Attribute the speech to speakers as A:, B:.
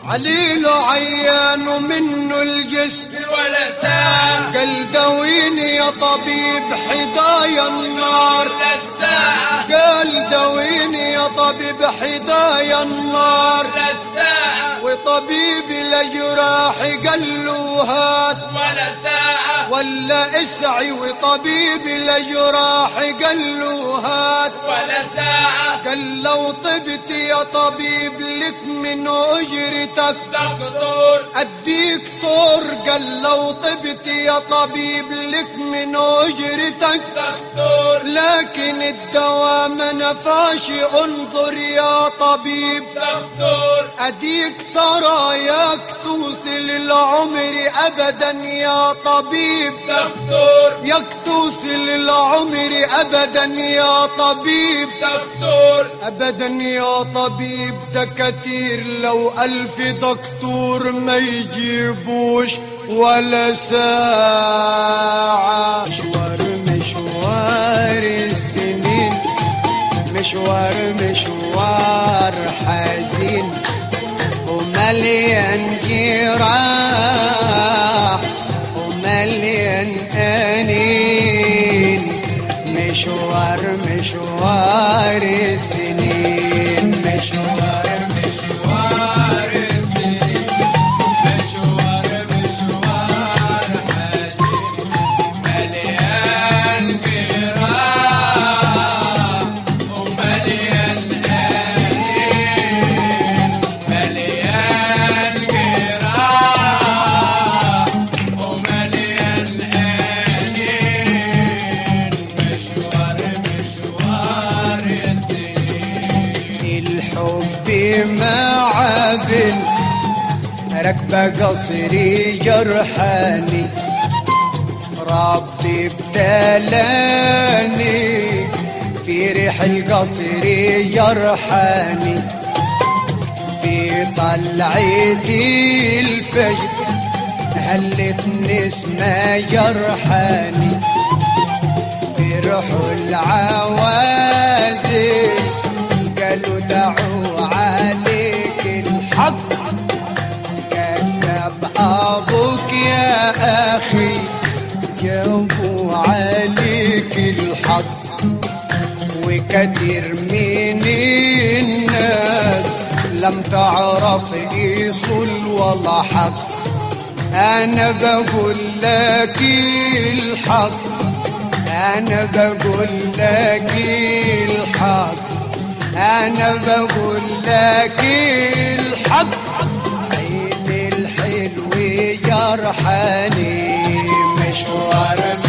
A: عليل عيان ومنه الجسم
B: ولا ساعة
A: قال دويني يا طبيب حدايا النار
B: للساعة
A: قال دويني يا طبيب حدايا النار
B: للساعة
A: وطبيب الجراح قال له هات
B: ولا ساعة
A: ولا اسعي وطبيب الجراح قال له هات
B: ولا ساعة
A: قال لو طبت يا طبيب لك من اجرتك
B: دكتور
A: اديك طور قال لو طبت يا طبيب لك من اجرتك
B: دكتور
A: لكن الدواء ما نفاش انظر يا طبيب
B: دكتور
A: اديك ترى ياك توصل العمر ابدا يا طبيب
B: دكتور
A: ياك توصل العمر ابدا يا طبيب
B: دكتور
A: ابدا يا طبيب دكاتير لو الف دكتور ما يجيبوش ولا ساعة مشوار مشوار السنين مشوار مشوار حزين ومليان جراح ومليان أنين مشوار مشوار السنين مشوار
B: مشوار السنين مشوار مشوار حزين مليان جراح ومليان أنين مليان جراح ومليان أنين مشوار مشوار السنين
A: الحب معابن ركبة قصري جرحاني ربي ابتلاني في ريح القصر جرحاني في طلعة الفجر هلت نسمة جرحاني فرحوا العوازل قالوا دعوا عليك الحق كذب ابوك يا اخي جابوا عليك الحق وكثير من الناس لم تعرف ايصل ولا حق انا بقول لك الحق انا بقول لك الحق انا بقول لك الحق عين الحلو جرحاني مشوار